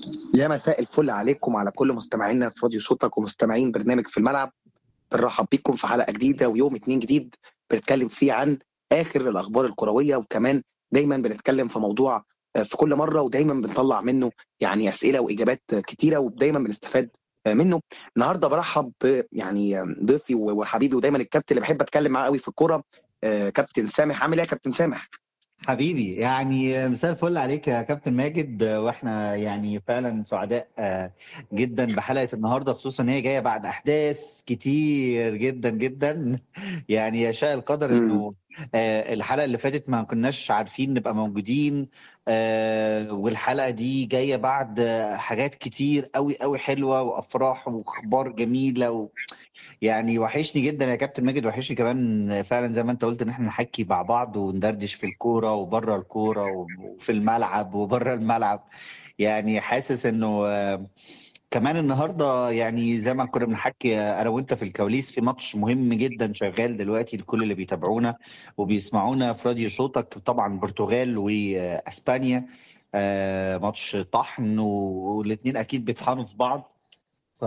يا مساء الفل عليكم على كل مستمعينا في راديو صوتك ومستمعين برنامج في الملعب بنرحب بيكم في حلقه جديده ويوم اتنين جديد بنتكلم فيه عن اخر الاخبار الكرويه وكمان دايما بنتكلم في موضوع في كل مره ودايما بنطلع منه يعني اسئله واجابات كتيره ودايما بنستفاد منه النهارده برحب ب- يعني ضيفي وحبيبي ودايما الكابتن اللي بحب اتكلم معاه قوي في الكوره كابتن سامح عامل ايه يا كابتن سامح؟ حبيبي يعني مساء الفل عليك يا كابتن ماجد واحنا يعني فعلا سعداء آه، جدا بحلقه النهارده خصوصا ان هي جايه بعد احداث كتير جدا جدا يعني يشاء القدر مم. انه آه، الحلقه اللي فاتت ما كناش عارفين نبقى موجودين آه، والحلقه دي جايه بعد آه، حاجات كتير قوي قوي حلوه وافراح واخبار جميله و... يعني وحشني جدا يا كابتن ماجد وحشني كمان فعلا زي ما انت قلت ان احنا نحكي مع بعض وندردش في الكوره وبره الكوره وفي الملعب وبره الملعب يعني حاسس انه آه، كمان النهارده يعني زي ما كنا بنحكي آه، انا وانت في الكواليس في ماتش مهم جدا شغال دلوقتي لكل اللي بيتابعونا وبيسمعونا في راديو صوتك طبعا البرتغال واسبانيا آه، ماتش طحن والاثنين اكيد بيطحنوا في بعض ف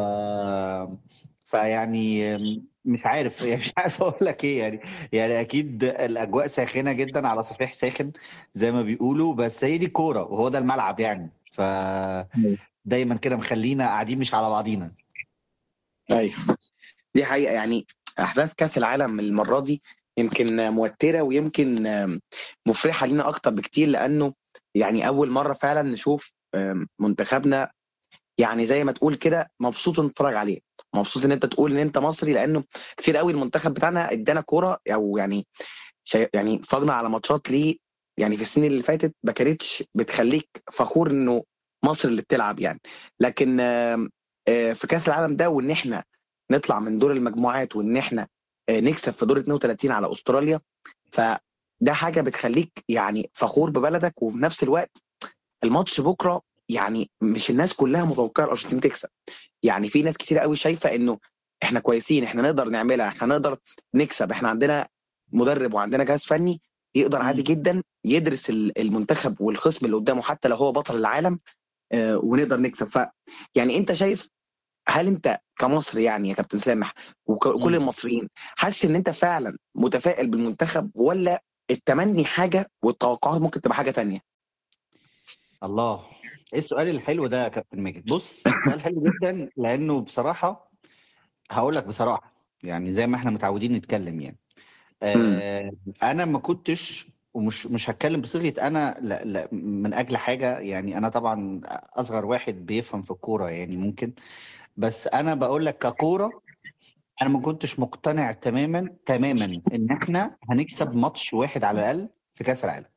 فيعني مش عارف يعني مش عارف اقول لك ايه يعني يعني اكيد الاجواء ساخنه جدا على صفيح ساخن زي ما بيقولوا بس هي دي كوره وهو ده الملعب يعني ف دايما كده مخلينا قاعدين مش على بعضينا ايوه دي حقيقه يعني احداث كاس العالم المره دي يمكن موتره ويمكن مفرحه لينا اكتر بكتير لانه يعني اول مره فعلا نشوف منتخبنا يعني زي ما تقول كده مبسوط نتفرج عليه مبسوط ان انت تقول ان انت مصري لانه كتير قوي المنتخب بتاعنا ادانا كوره او يعني شيء يعني اتفرجنا على ماتشات ليه يعني في السنين اللي فاتت ما كانتش بتخليك فخور انه مصر اللي بتلعب يعني لكن آم، آه، في كاس العالم ده وان احنا نطلع من دور المجموعات وان احنا آه، نكسب في دور 32 على استراليا فده حاجه بتخليك يعني فخور ببلدك وفي نفس الوقت الماتش بكره يعني مش الناس كلها متوقعه الارجنتين تكسب يعني في ناس كتير قوي شايفه انه احنا كويسين احنا نقدر نعملها احنا نقدر نكسب احنا عندنا مدرب وعندنا جهاز فني يقدر عادي جدا يدرس ال- المنتخب والخصم اللي قدامه حتى لو هو بطل العالم آه، ونقدر نكسب ف يعني انت شايف هل انت كمصري يعني يا كابتن سامح وكل مم. المصريين حاسس ان انت فعلا متفائل بالمنتخب ولا التمني حاجه والتوقعات ممكن تبقى حاجه تانية الله ايه السؤال الحلو ده يا كابتن ماجد بص سؤال حلو جدا لانه بصراحه هقول لك بصراحه يعني زي ما احنا متعودين نتكلم يعني آه انا ما كنتش ومش مش هتكلم بصيغه انا لا لا من اجل حاجه يعني انا طبعا اصغر واحد بيفهم في الكوره يعني ممكن بس انا بقول لك ككوره انا ما كنتش مقتنع تماما تماما ان احنا هنكسب ماتش واحد على الاقل في كاس العالم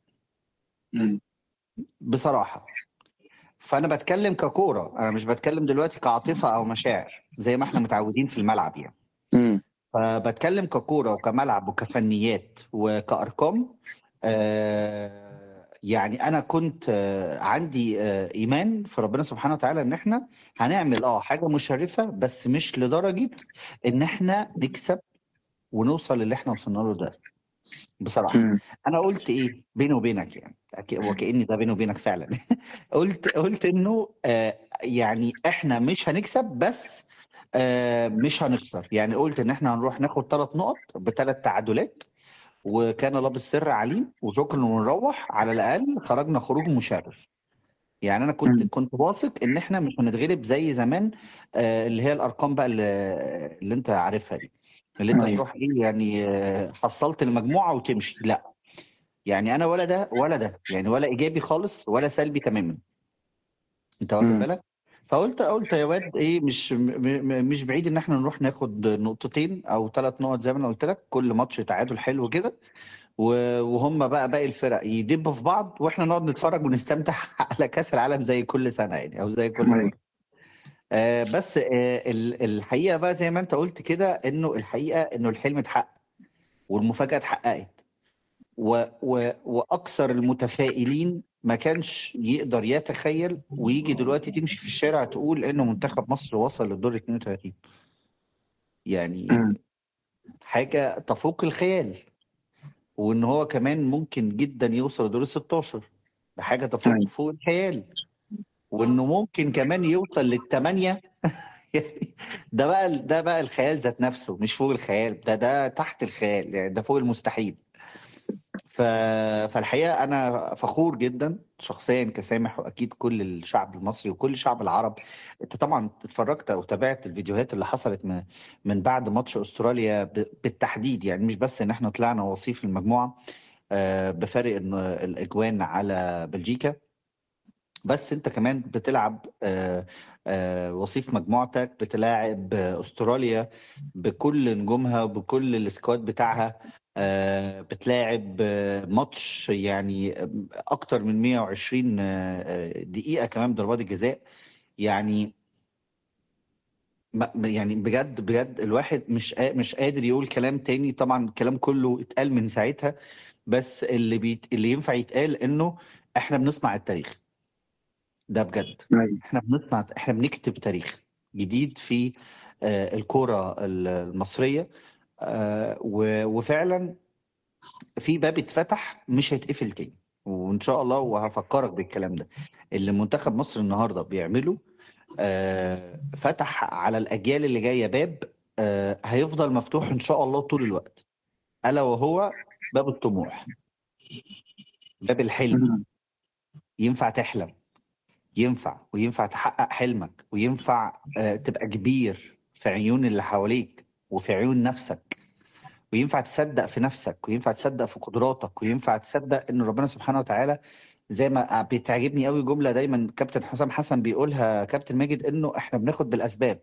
بصراحه فانا بتكلم ككوره انا مش بتكلم دلوقتي كعاطفه او مشاعر زي ما احنا متعودين في الملعب يعني امم فبتكلم ككوره وكملعب وكفنيات وكارقام آه يعني انا كنت آه عندي آه ايمان في ربنا سبحانه وتعالى ان احنا هنعمل اه حاجه مشرفه بس مش لدرجه ان احنا نكسب ونوصل اللي احنا وصلنا له ده بصراحه امم انا قلت ايه بيني وبينك يعني أكي- وكاني ده بيني وبينك فعلا قلت قلت انه آه يعني احنا مش هنكسب بس آه مش هنخسر يعني قلت ان احنا هنروح ناخد ثلاث نقط بثلاث تعادلات وكان الله بالسر عليم وشكرا ونروح على الاقل خرجنا خروج مشرف يعني انا كنت مم. كنت واثق ان احنا مش هنتغلب زي زمان آه اللي هي الارقام بقى اللي, اللي انت عارفها دي اللي انت ايوه تروح ايه يعني آه، حصلت المجموعه وتمشي لا يعني انا ولا ده ولا ده يعني ولا ايجابي خالص ولا سلبي تماما انت واخد امم بالك فقلت قلت يا واد ايه مش م- م- مش بعيد ان احنا نروح ناخد نقطتين او ثلاث نقط زي ما انا قلت لك كل ماتش تعادل حلو كده و- وهم بقى باقي الفرق يدبوا في بعض واحنا نقعد نتفرج ونستمتع على كاس العالم زي كل سنه يعني او زي كل ايوه مره آه بس آه ال- الحقيقه بقى زي ما انت قلت كده انه الحقيقه انه الحلم اتحقق والمفاجاه اتحققت و و واكثر المتفائلين ما كانش يقدر يتخيل ويجي دلوقتي تمشي في الشارع تقول انه منتخب مصر وصل للدور 32 يعني امم حاجه تفوق الخيال وان هو كمان ممكن جدا يوصل لدور ال 16 ده حاجه تفوق ايوه فوق الخيال وانه ممكن كمان يوصل للثمانيه ده بقى ده بقى الخيال ذات نفسه مش فوق الخيال ده ده تحت الخيال يعني ده فوق المستحيل ف... فالحقيقه انا فخور جدا شخصيا كسامح واكيد كل الشعب المصري وكل شعب العرب انت طبعا اتفرجت او تابعت الفيديوهات اللي حصلت من, من بعد ماتش استراليا ب... بالتحديد يعني مش بس ان احنا طلعنا وصيف المجموعه آه، بفارق إن الاجوان على بلجيكا بس انت كمان بتلعب آه، آه، وصيف مجموعتك بتلاعب استراليا بكل نجومها وبكل السكواد بتاعها آه، بتلاعب آه، ماتش يعني اكتر من 120 آه، دقيقة كمان ضربات الجزاء يعني ما- يعني بجد بجد الواحد مش قا- مش قادر يقول كلام تاني طبعا الكلام كله اتقال من ساعتها بس اللي بيت اللي ينفع يتقال انه احنا بنصنع التاريخ ده بجد أيوة. احنا بنصنع احنا بنكتب تاريخ جديد في آه، الكرة المصرية آه، و- وفعلا في باب اتفتح مش هيتقفل تاني وان شاء الله وهفكرك بالكلام ده اللي منتخب مصر النهارده بيعمله آه، فتح على الاجيال اللي جايه باب آه، هيفضل مفتوح ان شاء الله طول الوقت الا وهو باب الطموح باب الحلم ينفع تحلم ينفع وينفع تحقق حلمك وينفع آه، تبقى كبير في عيون اللي حواليك وفي عيون نفسك وينفع تصدق في نفسك وينفع تصدق في قدراتك وينفع تصدق ان ربنا سبحانه وتعالى زي ما بتعجبني قوي جمله دايما كابتن حسام حسن بيقولها كابتن ماجد انه احنا بناخد بالاسباب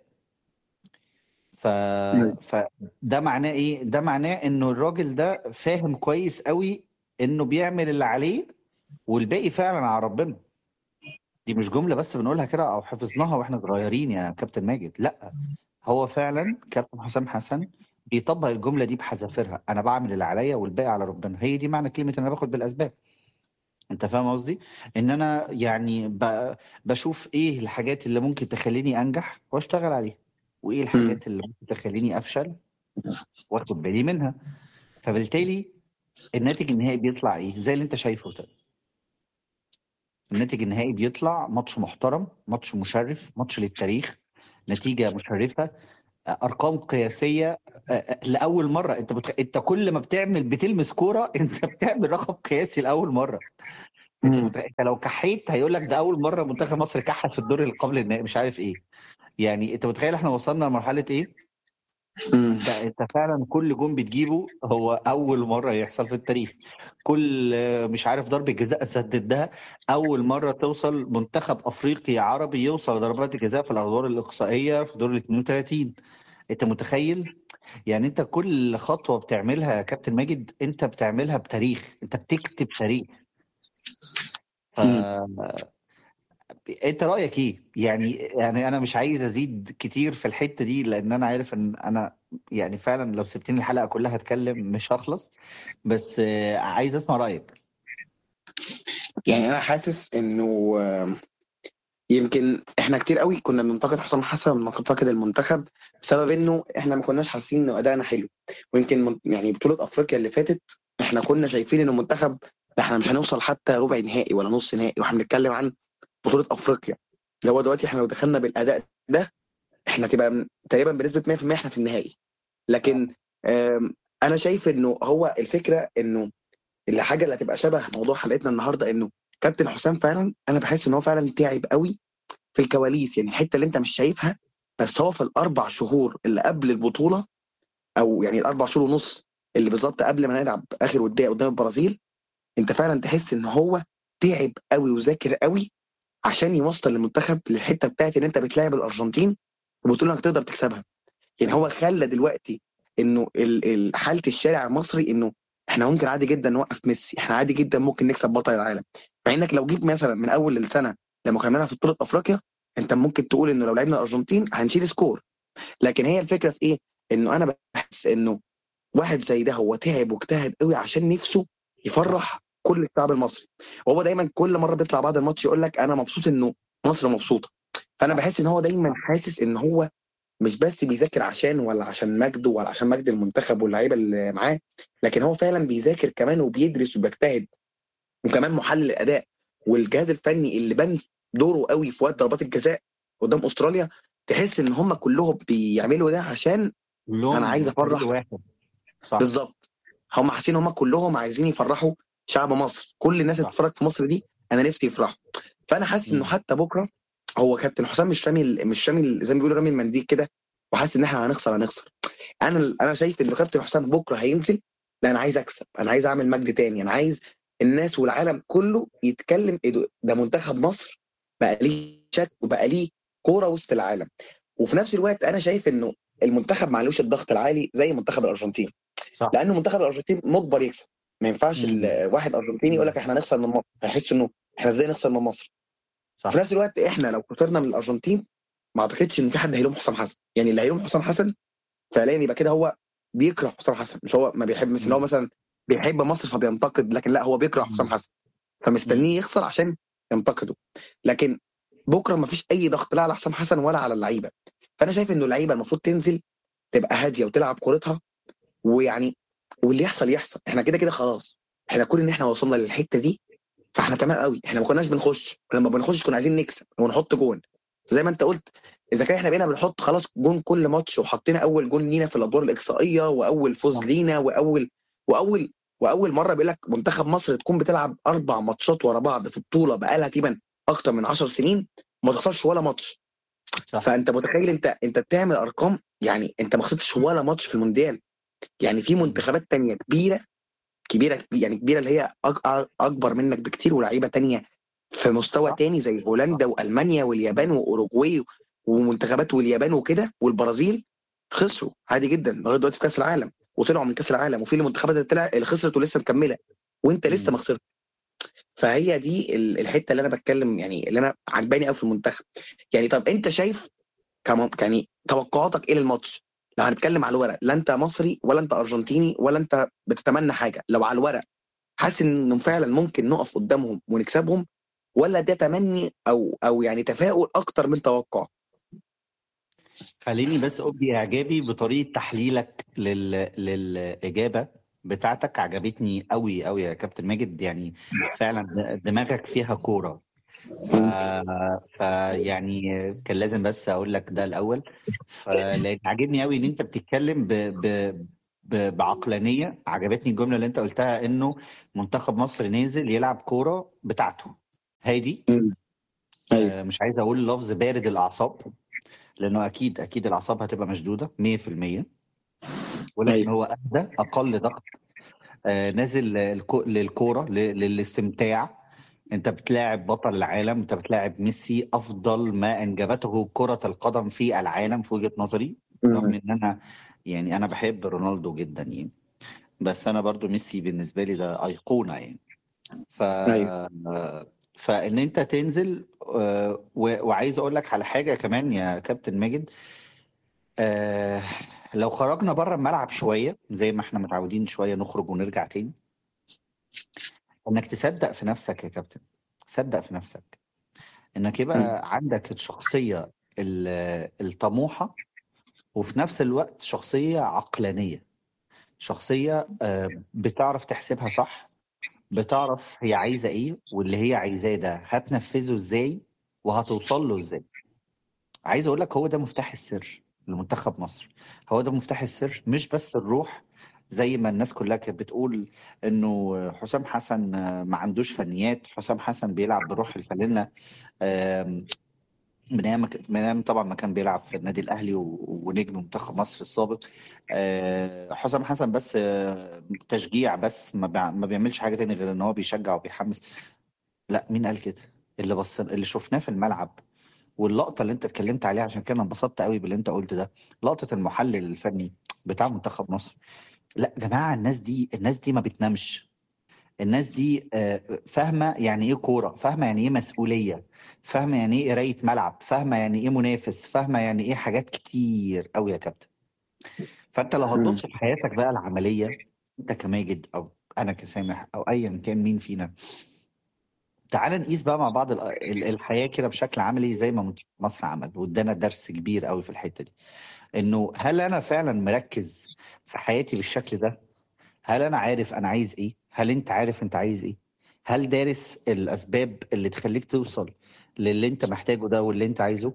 ف... فده معناه ايه ده معناه انه الراجل ده فاهم كويس قوي انه بيعمل اللي عليه والباقي فعلا على ربنا دي مش جمله بس بنقولها كده او حفظناها واحنا صغيرين يا كابتن ماجد لا هو فعلا كابتن حسام حسن بيطبق الجمله دي بحذافيرها انا بعمل اللي عليا والباقي على ربنا هي دي معنى كلمه ان انا باخد بالاسباب انت فاهم قصدي ان انا يعني ب... بشوف ايه الحاجات اللي ممكن تخليني انجح واشتغل عليها وايه الحاجات اللي ممكن تخليني افشل واخد بالي منها فبالتالي الناتج النهائي بيطلع ايه زي اللي انت شايفه ده الناتج النهائي بيطلع ماتش محترم ماتش مشرف ماتش للتاريخ نتيجة مشرفة ارقام قياسيه لاول مره انت بتخ... انت كل ما بتعمل بتلمس كوره انت بتعمل رقم قياسي لاول مره انت, مت... انت لو كحيت هيقول لك ده اول مره منتخب مصر كحت في الدور اللي قبل النهائي مش عارف ايه يعني انت متخيل احنا وصلنا لمرحله ايه؟ انت انت فعلا كل جون بتجيبه هو اول مره يحصل في التاريخ كل مش عارف ضربه جزاء سددها اول مره توصل منتخب افريقي عربي يوصل لضربات الجزاء في الادوار الاقصائيه في دور ال 32 انت متخيل يعني انت كل خطوه بتعملها يا كابتن ماجد انت بتعملها بتاريخ انت بتكتب تاريخ ف... انت رايك ايه يعني يعني انا مش عايز ازيد كتير في الحته دي لان انا عارف ان انا يعني فعلا لو سبتني الحلقه كلها اتكلم مش هخلص بس عايز اسمع رايك يعني انا حاسس انه يمكن احنا كتير قوي كنا بننتقد حسام حسن بننتقد المنتخب بسبب انه احنا ما كناش حاسين انه ادائنا حلو ويمكن يعني بطوله افريقيا اللي فاتت احنا كنا شايفين ان المنتخب احنا مش هنوصل حتى ربع نهائي ولا نص نهائي واحنا بنتكلم عن بطوله افريقيا اللي هو دلوقتي احنا لو دخلنا بالاداء ده احنا تبقى تقريبا بنسبه 100% احنا في النهائي لكن انا شايف انه هو الفكره انه الحاجه اللي هتبقى شبه موضوع حلقتنا النهارده انه كابتن حسام فعلا انا بحس ان هو فعلا تعب قوي في الكواليس يعني الحته اللي انت مش شايفها بس هو في الاربع شهور اللي قبل البطوله او يعني الاربع شهور ونص اللي بالظبط قبل ما نلعب اخر وديه قدام البرازيل انت فعلا تحس ان هو تعب قوي وذاكر قوي عشان يوصل المنتخب للحته بتاعت ان انت بتلاعب الارجنتين وبتقول انك تقدر تكسبها يعني هو خلى دلوقتي انه حاله الشارع المصري انه احنا ممكن عادي جدا نوقف ميسي احنا عادي جدا ممكن نكسب بطل العالم مع انك لو جيت مثلا من اول السنه لما كنا بنلعب في بطوله افريقيا انت ممكن تقول انه لو لعبنا الارجنتين هنشيل سكور لكن هي الفكره في ايه انه انا بحس انه واحد زي ده هو تعب واجتهد قوي عشان نفسه يفرح كل الشعب المصري وهو دايما كل مره بيطلع بعد الماتش يقول لك انا مبسوط انه مصر مبسوطه فانا بحس ان هو دايما حاسس ان هو مش بس بيذاكر عشان ولا عشان مجده ولا عشان مجد المنتخب واللعيبه اللي معاه لكن هو فعلا بيذاكر كمان وبيدرس وبيجتهد وكمان محلل الاداء والجهاز الفني اللي بني دوره قوي في وقت ضربات الجزاء قدام استراليا تحس ان هم كلهم بيعملوا ده عشان كلهم انا عايز افرح كل واحد صح بالظبط هم حاسين هم كلهم عايزين يفرحوا شعب مصر كل الناس اللي صح. بتتفرج في مصر دي انا نفسي يفرحوا فانا حاسس انه مم. حتى بكره هو كابتن حسام مش رامي مش رامي زي ما بيقولوا رامي المنديل كده وحاسس ان احنا هنخسر هنخسر انا انا شايف ان كابتن حسام بكره هينزل لا انا عايز اكسب انا عايز اعمل مجد تاني انا عايز الناس والعالم كله يتكلم إيه ده- ده منتخب مصر بقى ليه شك وبقى ليه كوره وسط العالم وفي نفس الوقت انا شايف انه المنتخب معلوش الضغط العالي زي منتخب الارجنتين صح لانه منتخب الارجنتين مجبر يكسب ما ينفعش مم. ال- واحد ارجنتيني يقول لك احنا هنخسر من مصر هيحس انه احنا ازاي نخسر من مصر صح في نفس الوقت احنا لو خسرنا من الارجنتين ما اعتقدش ان في حد هيلوم حسام حسن يعني اللي هيلوم حسام حسن فعليا يبقى كده هو بيكره حسام حسن مش هو ما بيحب مش اللي هو مم. مثلا بيحب مصر فبينتقد لكن لا هو بيكره حسام مم. حسن فمستنيه يخسر عشان ينتقده لكن بكره ما فيش اي ضغط لا على حسام حسن ولا على اللعيبه فانا شايف انه اللعيبه المفروض تنزل تبقى هاديه وتلعب كورتها ويعني واللي يحصل يحصل احنا كده كده خلاص احنا كل ان احنا وصلنا للحته دي فاحنا تمام قوي احنا ما كناش بنخش لما بنخش كنا عايزين نكسب ونحط جون زي ما انت قلت اذا كان احنا بقينا بنحط خلاص جون كل ماتش وحطينا اول جون لينا في الادوار الاقصائيه واول فوز صح. لينا واول واول واول مره بيقول لك منتخب مصر تكون بتلعب اربع ماتشات ورا بعض في بطوله بقالها تقريبا اكتر من 10 سنين ما تخسرش ولا ماتش صح فانت متخيل انت انت بتعمل ارقام يعني انت ما خسرتش ولا ماتش في المونديال يعني في منتخبات تانية كبيره كبيره يعني كبيره اللي هي أك- اكبر منك بكتير ولاعيبه تانية في مستوى صح. تاني زي هولندا والمانيا واليابان واوروجواي ومنتخبات واليابان وكده والبرازيل خسروا عادي جدا لغايه دلوقتي في كاس العالم وطلعوا من كاس العالم وفي المنتخبات اللي طلع اللي خسرت ولسه مكمله وانت لسه مم. ما خسرت فهي دي ال- الحته اللي انا بتكلم يعني اللي انا عجباني قوي في المنتخب يعني طب انت شايف كم يعني توقعاتك ايه للماتش لو هنتكلم على الورق لا انت مصري ولا انت ارجنتيني ولا انت بتتمنى حاجه لو على الورق حاسس انه فعلا ممكن نقف قدامهم ونكسبهم ولا ده تمني او او يعني تفاؤل اكتر من توقع خليني بس ابدي اعجابي بطريقه تحليلك لل... للاجابه بتاعتك عجبتني قوي قوي يا كابتن ماجد يعني فعلا دماغك فيها كوره ف... فيعني كان لازم بس اقول لك ده الاول فلان عاجبني قوي ان انت بتتكلم ب... ب... ب... بعقلانيه عجبتني الجمله اللي انت قلتها انه منتخب مصر نازل يلعب كوره بتاعته هادي ايوه آه، مش عايز اقول لفظ بارد الاعصاب لانه اكيد اكيد الاعصاب هتبقى مشدوده 100% ولكن ايوه هو اهدى اقل ضغط آه، نازل الكو- للكوره ل- للاستمتاع انت بتلاعب بطل العالم انت بتلاعب ميسي افضل ما انجبته كره القدم في العالم في وجهه نظري رغم ان انا يعني انا بحب رونالدو جدا يعني بس انا برضو ميسي بالنسبه لي ده ايقونه يعني ف ايوه فان انت تنزل آه، و- وعايز اقول لك على حاجه كمان يا كابتن ماجد آه، لو خرجنا بره الملعب شويه زي ما احنا متعودين شويه نخرج ونرجع تاني انك تصدق في نفسك يا كابتن صدق في نفسك انك يبقى عندك الشخصيه ال- الطموحه وفي نفس الوقت شخصيه عقلانيه شخصيه آه، بتعرف تحسبها صح بتعرف هي عايزه ايه واللي هي عايزاه ده هتنفذه ازاي وهتوصل له ازاي عايز اقول لك هو ده مفتاح السر لمنتخب مصر هو ده مفتاح السر مش بس الروح زي ما الناس كلها كانت بتقول انه حسام حسن ما عندوش فنيات حسام حسن بيلعب بروح الفانيلا آم، من ايام ما ك- من ايام طبعا ما كان بيلعب في النادي الاهلي و- ونجم منتخب مصر السابق آه، حسام حسن بس آه، تشجيع بس ما بيع- ما بيعملش حاجه تاني غير ان هو بيشجع وبيحمس لا مين قال كده اللي بص اللي شفناه في الملعب واللقطه اللي انت اتكلمت عليها عشان كده انا انبسطت قوي باللي انت قلت ده لقطه المحلل الفني بتاع منتخب مصر لا يا جماعه الناس دي الناس دي ما بتنامش الناس دي آه، فاهمه يعني ايه كوره فاهمه يعني ايه مسؤوليه فاهمه يعني ايه قرايه ملعب فاهمه يعني ايه منافس فاهمه يعني ايه حاجات كتير قوي يا كابتن فانت لو هتبص في حياتك بقى العمليه انت كماجد او انا كسامح او ايا كان مين فينا تعال نقيس بقى مع بعض ال- ال- الحياه كده بشكل عملي زي ما منتخب مصر عمل وادانا درس كبير قوي في الحته دي انه هل انا فعلا مركز في حياتي بالشكل ده هل انا عارف انا عايز ايه هل انت عارف انت عايز ايه هل دارس الاسباب اللي تخليك توصل للي انت محتاجه ده واللي انت عايزه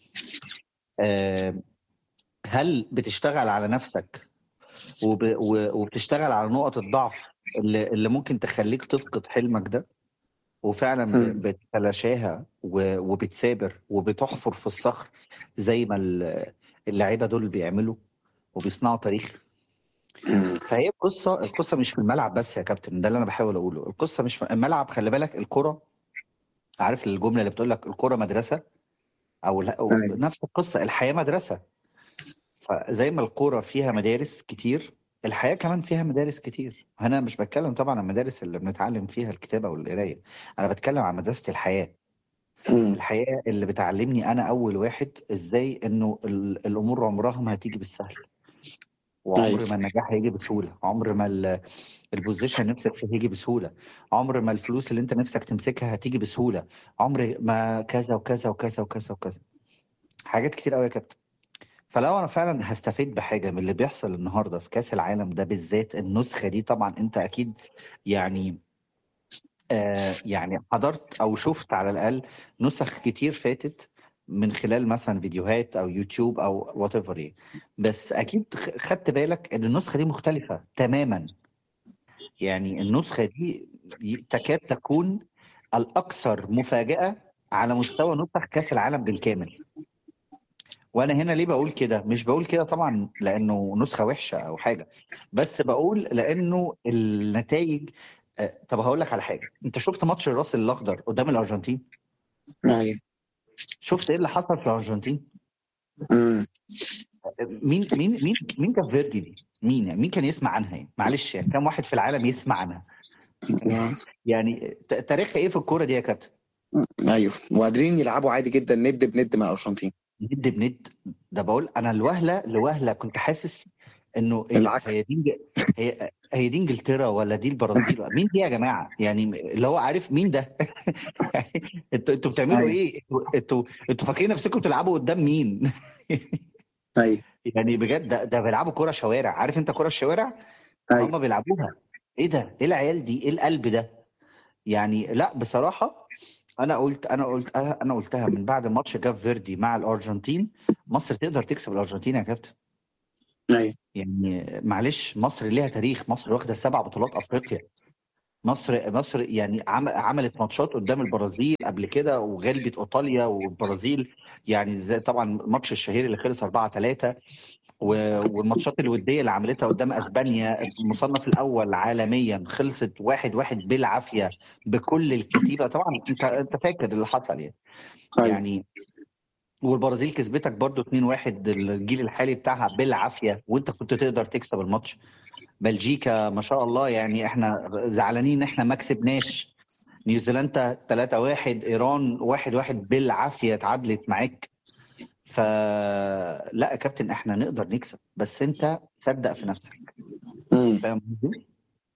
آه، هل بتشتغل على نفسك وب... و- وبتشتغل على نقط الضعف اللي, اللي ممكن تخليك تفقد حلمك ده وفعلا ب- مم. بتتلاشاها و- وبتثابر وبتحفر في الصخر زي ما ال- اللعيبه دول بيعملوا وبيصنعوا تاريخ مم. فهي القصه القصه مش في الملعب بس يا كابتن ده اللي انا بحاول اقوله القصه مش في الملعب خلي بالك الكره عارف الجمله اللي بتقول لك الكره مدرسه او لا أو أيوة. نفس القصه الحياه مدرسه فزي ما الكوره فيها مدارس كتير الحياه كمان فيها مدارس كتير انا مش بتكلم طبعا عن المدارس اللي بنتعلم فيها الكتابه والقرايه انا بتكلم عن مدرسه الحياه مم. الحياه اللي بتعلمني انا اول واحد ازاي انه ال- الامور عمرها ما هتيجي بالسهل وعمر أيوة. ما النجاح هيجي بسهوله عمر ما ال- البوزيشن نفسك فيه هيجي بسهوله عمر ما الفلوس اللي انت نفسك تمسكها هتيجي بسهوله عمر ما كذا وكذا وكذا وكذا وكذا حاجات كتير قوي يا كابتن فلو انا فعلا هستفيد بحاجه من اللي بيحصل النهارده في كاس العالم ده بالذات النسخه دي طبعا انت اكيد يعني آه يعني حضرت او شفت على الاقل نسخ كتير فاتت من خلال مثلا فيديوهات او يوتيوب او وات ايفر ايه بس اكيد خ- خدت بالك ان النسخه دي مختلفه تماما يعني النسخه دي ي- تكاد تكون الاكثر مفاجاه على مستوى نسخ كاس العالم بالكامل وانا هنا ليه بقول كده مش بقول كده طبعا لانه نسخه وحشه او حاجه بس بقول لانه النتائج آه، طب هقول لك على حاجه انت شفت ماتش الراس الاخضر قدام الارجنتين أيوة. شفت ايه اللي حصل في الارجنتين مم. مين مين مين مين كان فيردي دي مين يعني مين كان يسمع عنها يعني معلش يعني كم واحد في العالم يسمع عنها آه. يعني ت- تاريخها ايه في الكوره دي يا كابتن ايوه وقادرين يلعبوا عادي جدا ند بند مع الارجنتين ند بند ده بقول انا الوهله لوهله كنت حاسس انه ايه ده؟ العكس. هي دي إنج- هي هي دي انجلترا ولا دي البرازيل مين دي يا جماعه يعني اللي هو عارف مين ده يعني انتوا انتوا بتعملوا أيوة. ايه انتوا انتوا انتوا فاكرين نفسكم بتلعبوا قدام مين ايوه يعني بجد ده, ده بيلعبوا كوره شوارع عارف انت كوره الشوارع أيوة. هم بيلعبوها ايه ده ايه العيال دي ايه القلب ده يعني لا بصراحه انا قلت انا قلت انا قلتها من بعد ماتش جاف فيردي مع الارجنتين مصر تقدر تكسب الارجنتين يا كابتن ايوه يعني معلش مصر ليها تاريخ مصر واخده سبع بطولات افريقيا مصر مصر يعني عم- عملت ماتشات قدام البرازيل قبل كده وغلبت ايطاليا والبرازيل يعني زي طبعا الماتش الشهير اللي خلص 4 3 والماتشات الوديه اللي عملتها قدام اسبانيا المصنف الاول عالميا خلصت واحد واحد بالعافيه بكل الكتيبه طبعا انت انت فاكر اللي حصل يعني أيوة. يعني والبرازيل كسبتك برضو 2-1 الجيل الحالي بتاعها بالعافيه وانت كنت تقدر تكسب الماتش بلجيكا ما شاء الله يعني احنا زعلانين ان احنا ما كسبناش نيوزيلندا 3-1 ايران 1-1 بالعافيه اتعادلت معاك فلا يا كابتن احنا نقدر نكسب بس انت صدق في نفسك مم. فاهم قصدي؟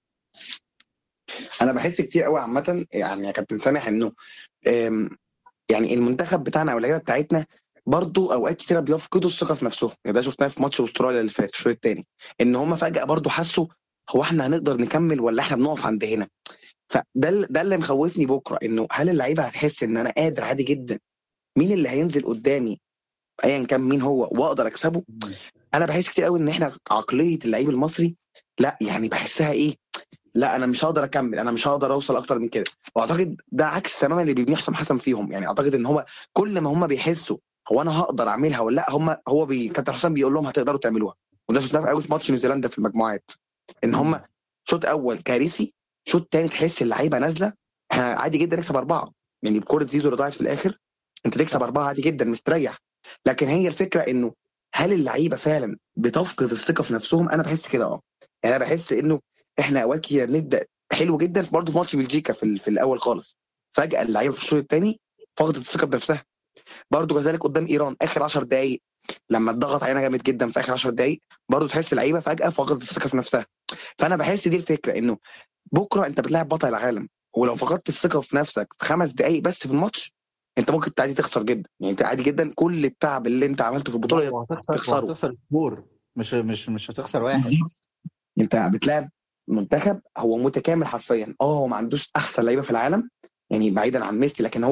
انا بحس كتير قوي عامه يعني يا كابتن سامح انه آم، يعني المنتخب بتاعنا او اللعيبه بتاعتنا برضو اوقات كتيره بيفقدوا الثقه في نفسهم يعني ده شفناه في ماتش استراليا اللي فات في الشوط الثاني ان هم فجاه برضو حسوا هو احنا هنقدر نكمل ولا احنا بنقف عند هنا فده ال- ده اللي مخوفني بكره انه هل اللعيبه هتحس ان انا قادر عادي جدا مين اللي هينزل قدامي ايا كان مين هو واقدر اكسبه انا بحس كتير قوي ان احنا عقليه اللعيب المصري لا يعني بحسها ايه لا انا مش هقدر اكمل انا مش هقدر اوصل اكتر من كده واعتقد ده عكس تماما اللي بيبنيه حسام حسن فيهم يعني اعتقد ان هو كل ما هم بيحسوا هو انا هقدر اعملها ولا لا هم هو بي... كابتن حسام بيقول لهم هتقدروا تعملوها وده شفناه قوي في ماتش نيوزيلندا في المجموعات ان هم شوط اول كارثي شوط تاني تحس اللعيبه نازله احنا عادي جدا نكسب اربعه يعني بكره زيزو اللي ضاعت في الاخر انت تكسب اربعه عادي جدا مستريح لكن هي الفكره انه هل اللعيبه فعلا بتفقد الثقه في نفسهم انا بحس كده اه يعني انا بحس انه احنا اوقات كتير بنبدا حلو جدا برضه في ماتش بلجيكا في, ال- في الاول خالص فجاه اللعيبه في الشوط الثاني فقدت الثقه بنفسها برضه كذلك قدام ايران اخر 10 دقائق لما اتضغط علينا جامد جدا في اخر 10 دقائق برضه تحس اللعيبه فجاه فقدت الثقه في نفسها فانا بحس دي الفكره انه بكره انت بتلاعب بطل العالم ولو فقدت الثقه في نفسك في خمس دقائق بس في الماتش انت ممكن عادي تخسر جدا يعني انت عادي جدا كل التعب اللي انت عملته في البطوله وهتخسر تخسره. وهتخسر سكور مش مش مش هتخسر واحد انت بتلاعب منتخب هو متكامل حرفيا اه هو ما عندوش احسن لعيبه في العالم يعني بعيدا عن ميسي لكن هو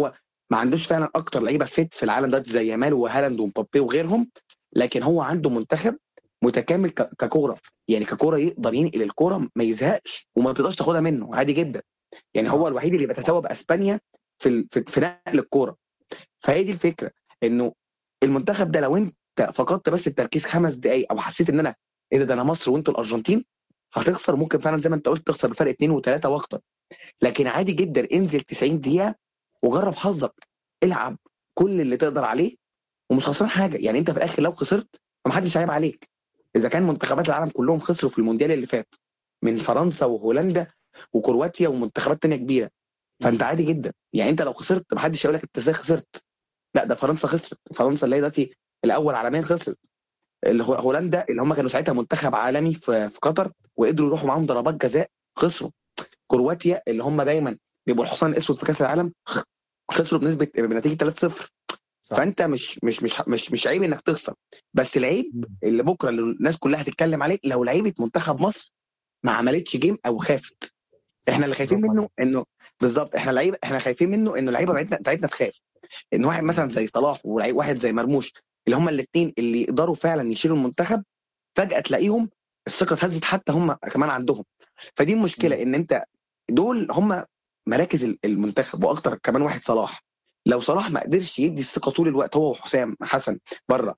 ما عندوش فعلا اكتر لعيبه فيت في العالم دلوقتي زي يامال وهالاند ومبابي وغيرهم لكن هو عنده منتخب متكامل ك- ككوره يعني ككوره يقدر ينقل الكوره ما يزهقش وما تقدرش تاخدها منه عادي جدا يعني هو الوحيد اللي بيتساوى باسبانيا في ال- في في نقل الكوره فهي دي الفكره انه المنتخب ده لو انت فقدت بس التركيز خمس دقائق او حسيت ان انا ايه ده ده انا مصر وانتوا الارجنتين هتخسر ممكن فعلا زي ما انت قلت تخسر بفرق اثنين وثلاثه واكتر لكن عادي جدا انزل 90 دقيقه وجرب حظك العب كل اللي تقدر عليه ومش خسران حاجه يعني انت في الاخر لو خسرت فمحدش هيعيب عليك اذا كان منتخبات العالم كلهم خسروا في المونديال اللي فات من فرنسا وهولندا وكرواتيا ومنتخبات تانية كبيره فانت عادي جدا يعني انت لو خسرت محدش هيقول لك انت ازاي خسرت لا ده فرنسا خسرت فرنسا اللي هي دلوقتي الاول عالميا خسرت اللي هو هولندا اللي هم كانوا ساعتها منتخب عالمي في في قطر وقدروا يروحوا معاهم ضربات جزاء خسروا كرواتيا اللي هم دايما بيبقوا الحصان الاسود في كاس العالم خ- خسروا بنسبه بنتيجه 3-0 صح. فانت مش مش مش مش مش عيب انك تخسر بس العيب اللي بكره اللي الناس كلها هتتكلم عليه لو لعيبه منتخب مصر ما عملتش جيم او خافت احنا اللي خايفين برافو منه انه بالظبط احنا لعيبه احنا خايفين منه انه اللعيبه بتاعتنا بتاعتنا تخاف ان واحد مثلا زي صلاح وواحد واحد زي مرموش اللي هم الاثنين اللي يقدروا فعلا يشيلوا المنتخب فجاه تلاقيهم الثقه اتهزت حتى هم كمان عندهم فدي المشكله ان انت دول هم مراكز ال- المنتخب واكتر كمان واحد صلاح لو صلاح ما قدرش يدي الثقه طول الوقت هو وحسام حسن بره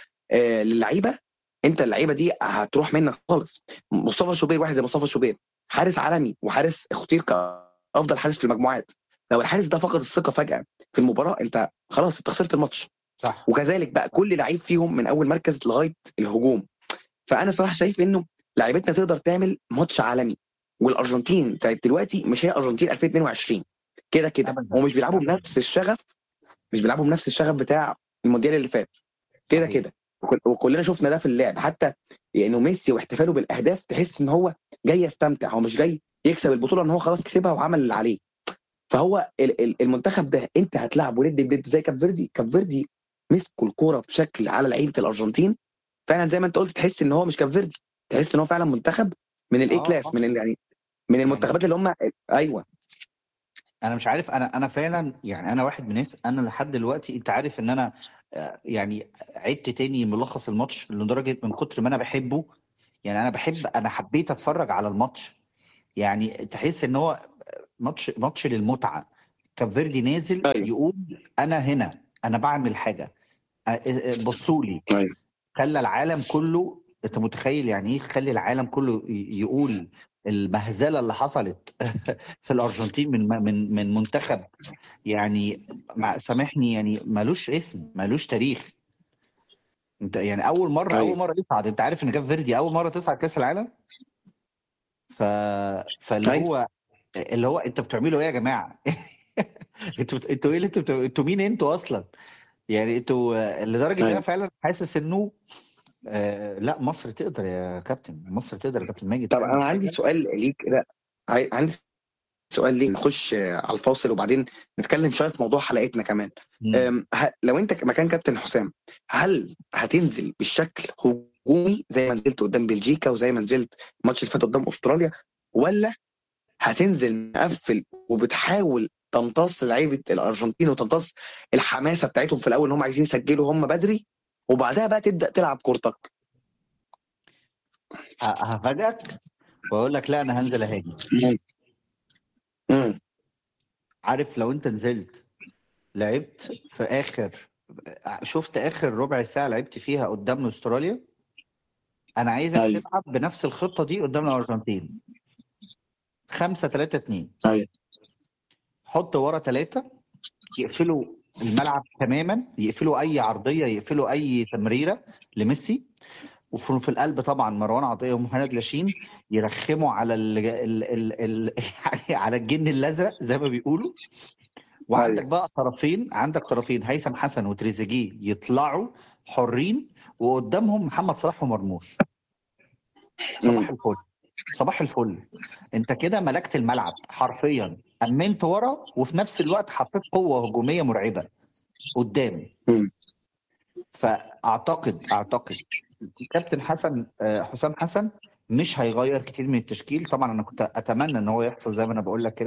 آه للعيبه انت اللعيبه دي هتروح منك خالص مصطفى شوبير واحد زي مصطفى شوبير حارس عالمي وحارس اختير كافضل حارس في المجموعات لو الحارس ده فقد الثقه فجاه في المباراه انت خلاص انت خسرت الماتش صح وكذلك بقى كل لعيب فيهم من اول مركز لغايه الهجوم فانا صراحه شايف انه لعيبتنا تقدر تعمل ماتش عالمي والارجنتين بتاعت دلوقتي مش هي ارجنتين 2022 كده كده أبداً. هم مش بيلعبوا بنفس الشغف مش بيلعبوا بنفس الشغف بتاع المونديال اللي فات كده صحيح. كده وكل- وكلنا شفنا ده في اللعب حتى يعني ميسي واحتفاله بالاهداف تحس ان هو جاي يستمتع هو مش جاي يكسب البطوله ان هو خلاص كسبها وعمل اللي عليه فهو ال- ال- المنتخب ده انت هتلعب ند بند زي كاب فيردي كاب فيردي مسكوا الكوره بشكل على لعيبه الارجنتين فعلا زي ما انت قلت تحس ان هو مش كاب فيردي تحس ان هو فعلا منتخب من الاي آه، كلاس آه. من ال- يعني من المنتخبات اللي هم ايوه انا مش عارف انا انا فعلا يعني انا واحد من الناس انا لحد دلوقتي انت عارف ان انا آه، يعني عدت تاني ملخص الماتش لدرجه من كتر ما انا بحبه يعني انا بحب انا حبيت اتفرج على الماتش يعني تحس ان هو ماتش ماتش للمتعه كان فيردي نازل أيوة. يقول انا هنا انا بعمل حاجه بصوا لي أيوة. خلى العالم كله انت متخيل يعني ايه خلي العالم كله ي- يقول المهزله اللي حصلت في الارجنتين من من من منتخب يعني مع سامحني يعني ملوش اسم ملوش تاريخ انت يعني اول مره أيوة. اول مره يصعد انت عارف ان كاب فيردي اول مره تصعد كاس العالم ف فاللي أيوة. هو اللي هو انتوا بتعملوا ايه يا جماعه انتوا بت- انتوا ايه اللي انتوا بت- انتوا مين انتوا اصلا يعني انتوا لدرجه ان انا أيوة. فعلا حاسس انه آه لا مصر تقدر يا كابتن مصر تقدر يا كابتن ماجد طب تعمل انا عندي حاجة. سؤال ليك لا عاي- عندي سؤال ليك نخش آه، على الفاصل وبعدين نتكلم شويه في موضوع حلقتنا كمان مم. أم، ه- لو انت مكان كابتن حسام هل هتنزل بالشكل هجومي زي ما نزلت قدام بلجيكا وزي ما نزلت الماتش اللي فات قدام استراليا ولا هتنزل مقفل وبتحاول تمتص لعيبه الارجنتين وتمتص الحماسه بتاعتهم في الاول ان هم عايزين يسجلوا هم بدري وبعدها بقى تبدا تلعب كورتك ه- هفاجئك واقول لك لا انا هنزل اهاجم امم عارف لو انت نزلت لعبت في اخر شفت اخر ربع ساعه لعبت فيها قدام استراليا انا عايزك أيوة. تلعب بنفس الخطه دي قدام الارجنتين 5 3 2 ايوه حط ورا ثلاثه يقفلوا الملعب تماما يقفلوا اي عرضيه يقفلوا اي تمريره لميسي وفي في القلب طبعا مروان عطيه ومهند لاشين يرخموا على ال ال ال ال يعني على الجن الازرق زي ما بيقولوا وعندك أيوة. بقى طرفين عندك طرفين هيثم حسن وتريزيجيه يطلعوا حرين وقدامهم محمد صلاح ومرموش صباح الفل صباح الفل انت كده ملكت الملعب حرفيا امنت ورا وفي نفس الوقت حطيت قوه هجوميه مرعبه قدام مم. فاعتقد اعتقد كابتن حسن آه، حسام حسن مش هيغير كتير من التشكيل طبعا انا كنت اتمنى ان هو يحصل زي ما انا بقول لك كده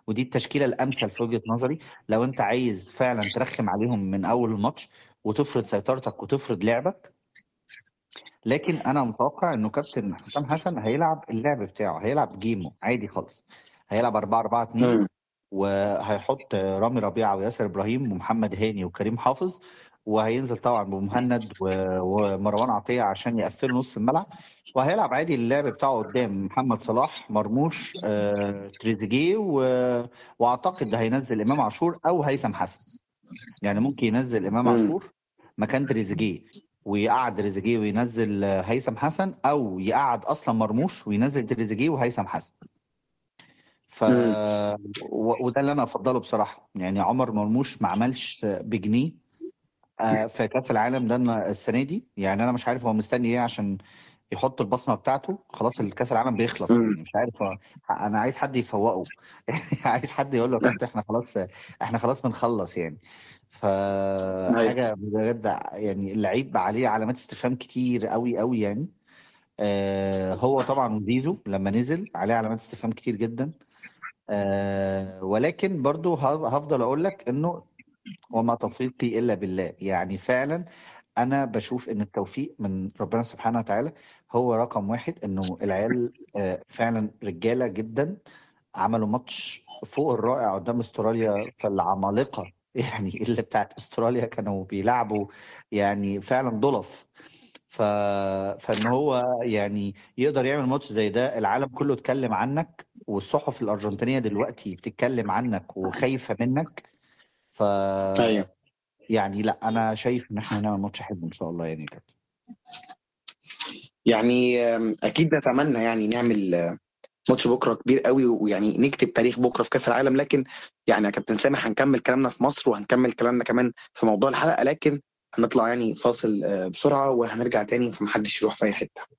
ودي التشكيله الامثل في وجهه نظري لو انت عايز فعلا ترخم عليهم من اول الماتش وتفرض سيطرتك وتفرض لعبك لكن انا متوقع انه كابتن حسام حسن هيلعب اللعب بتاعه هيلعب جيمه عادي خالص هيلعب 4 4 2 مم. وهيحط رامي ربيعه وياسر ابراهيم ومحمد هاني وكريم حافظ وهينزل طبعا بمهند و- ومروان عطيه عشان يقفلوا نص الملعب وهيلعب عادي اللعب بتاعه قدام محمد صلاح مرموش آه، تريزيجيه و... واعتقد هينزل امام عاشور او هيثم حسن يعني ممكن ينزل امام مم. عاشور مكان تريزيجيه ويقعد تريزيجيه وينزل آه، هيثم حسن او يقعد اصلا مرموش وينزل تريزيجيه وهيثم حسن ف مم. و- وده اللي انا افضله بصراحه يعني عمر مرموش ما عملش بجنيه آه، في كاس العالم ده النا- السنه دي يعني انا مش عارف هو مستني ايه عشان يحط البصمه بتاعته خلاص الكاس العالم بيخلص مم. يعني مش عارف هو انا عايز حد يفوقه عايز حد يقول له يا كابتن احنا خلاص احنا خلاص بنخلص يعني أيوة. فحاجه بجد يعني اللعيب عليه علامات استفهام كتير قوي قوي يعني آه هو طبعا وزيزو لما نزل عليه علامات استفهام كتير جدا آه ولكن برضو هف- هفضل اقول لك انه وما توفيقي الا بالله يعني فعلا انا بشوف ان التوفيق من ربنا سبحانه وتعالى هو رقم واحد انه العيال آه، فعلا رجاله جدا عملوا ماتش فوق الرائع قدام استراليا فالعمالقه يعني اللي بتاعت استراليا كانوا بيلعبوا يعني فعلا ضلف ف... فان هو يعني يقدر يعمل ماتش زي ده العالم كله اتكلم عنك والصحف الارجنتينيه دلوقتي بتتكلم عنك وخايفه منك ف ايوه يعني لا انا شايف ان احنا هنعمل ماتش حلو ان شاء الله يعني يا كابتن يعني آم، اكيد نتمنى يعني نعمل آه، ماتش بكره كبير قوي ويعني نكتب تاريخ بكره في كاس العالم لكن يعني يا كابتن سامح هنكمل كلامنا في مصر وهنكمل كلامنا كمان في موضوع الحلقه لكن هنطلع يعني فاصل آه، بسرعه وهنرجع تاني فمحدش يروح في اي حته